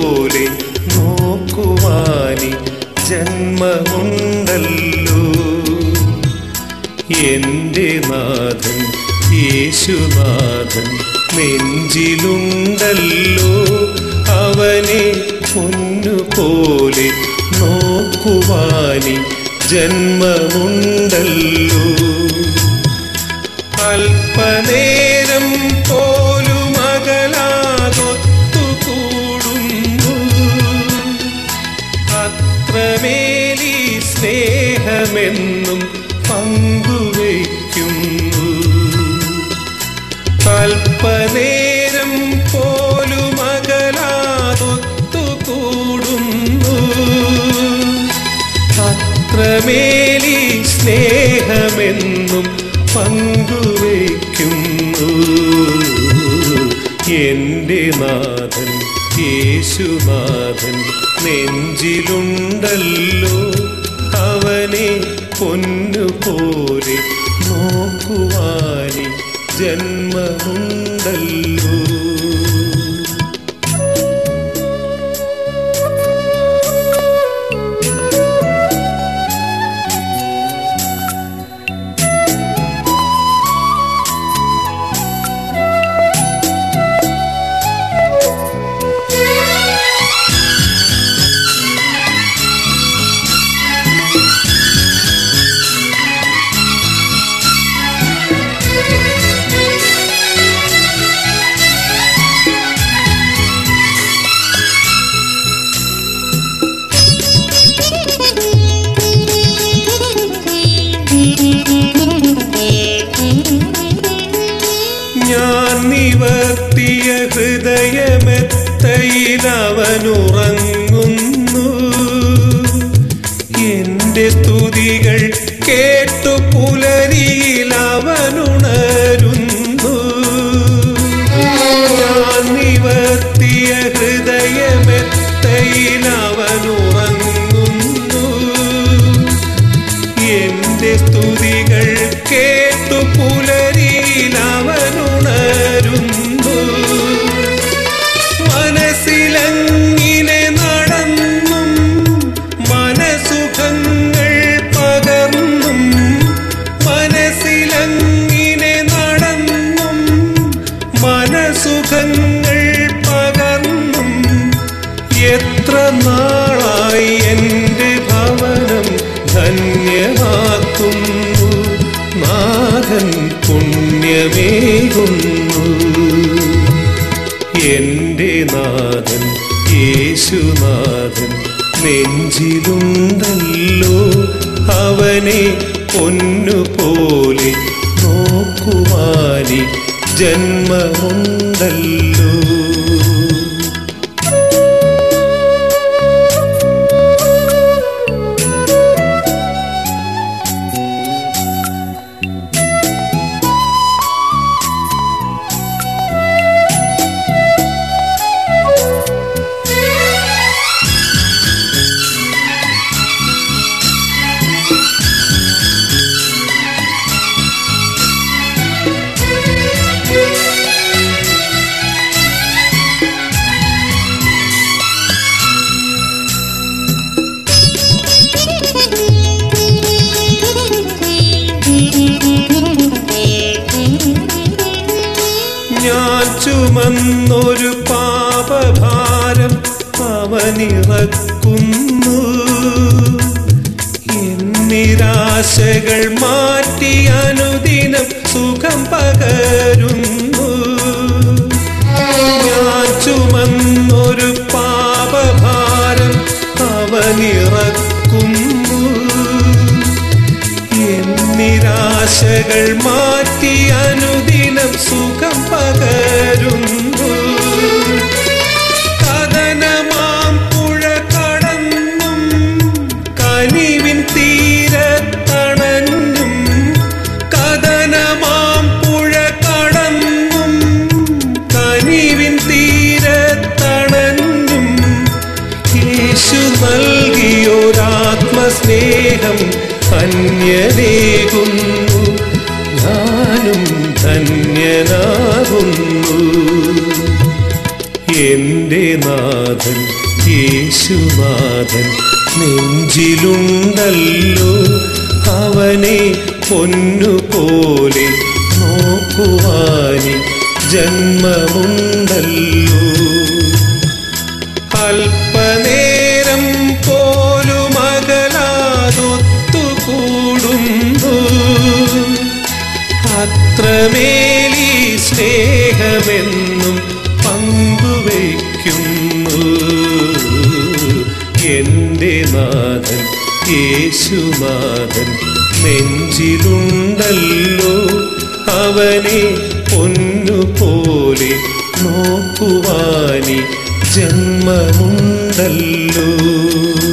പോലെ നോക്കുവാനി ജന്മമുണ്ടല്ലോ എന്റെ നാഥൻ യേശുനാഥൻ നെഞ്ചിലുണ്ടല്ലോ അവനെ പൊന്നുപോലെ നോക്കുവാനി ജന്മമുണ്ടല്ലോ അല്പനേരം പോലും അകലാതൊത്തുകൂടുന്നു അത്രമേലി സ്നേഹമെന്നും പങ്കുവയ്ക്കുന്നു അല്പനേരം പോലും അകലാതൊത്തുകൂടുന്നു അത്രമേലി സ്നേഹമെന്നും പങ്കുവയ്ക്കുന്നു എന്റെ നാഥൻ യേശുനാഥൻ നെഞ്ചിലുണ്ടല്ലോ അവനെ പൊന്നുപോലെ നോക്കുവാനി ജന്മമുണ്ടല്ലോ ഞാൻ നിവർത്തിയ ഹൃദയമെത്തയിൽ അവനുറങ്ങുന്നു എന്റെ തുതികൾ കേട്ടു പുലരിയിൽ അവനുണരുന്നു ഞാൻ നിവർത്തിയ ഹൃദയമെത്തയിൽ അവനുറങ്ങുന്നു എന്റെ സ്തുതികൾ കേട്ടു പുലരിയിൽ അവനുണരുന്നു മനസ്സിലങ്ങിനെ നടന്നും മനസുഖങ്ങൾ പകർന്നും മനസ്സിലങ്ങിനെ നടന്നും മനസുഖങ്ങൾ പകർന്നും എത്ര നാളായി എൻ്റെ ഭവനം ധന്യമാക്കുന്നു നാഥൻ പുണ്യമേകുന്നു എൻ്റെ നാഥൻ യേശുനാഥൻ നെഞ്ചിലുണ്ടല്ലോ അവനെ പൊന്നുപോലെ നോക്കുവാനി ജന്മമുണ്ടല്ലോ ഞാൻ ചുമന്നൊരു പാപഭാരം അവനിറക്കുന്നു എന്നിരാശകൾ മാറ്റി അനുദിനം സുഖം പകരുന്നു ഞാൻ ചുമന്നൊരു പാപഭാരം അവനിറക്കുന്നു എന്നിരാശകൾ മാറ്റി അനുദിനം സുഖം പകരുന്നു കഥനമാം പുഴ കടന്നും കനിവിൻ തീരത്തണഞ്ഞും കഥനമാം പുഴ കടന്നും കനിവിൻ തീരത്തണഞ്ഞും യേശു നൽകിയൊരാത്മസ്നേഹം അന്യനേകുന്നു ഞാനും ധന്യനാകുന്നു എന്റെ നാഥൻ യേശുനാഥൻ നെഞ്ചിലുണ്ടല്ലോ അവനെ പൊന്നുപോലെ നോക്കുവാനി ജന്മമുണ്ടല്ലോ അല്പനേരം പോലും അകലാതൊത്തുകൂടുന്നു അത്രമേലി സ്നേഹമെന്നും പങ്കുവയ്ക്കുന്നു എന്റെ നാഥൻ യേശുനാഥൻ നെഞ്ചിലുണ്ടല്ലോ അവനെ പൊന്നുപോലെ നോക്കുവാനി ജന്മമുണ്ടല്ലോ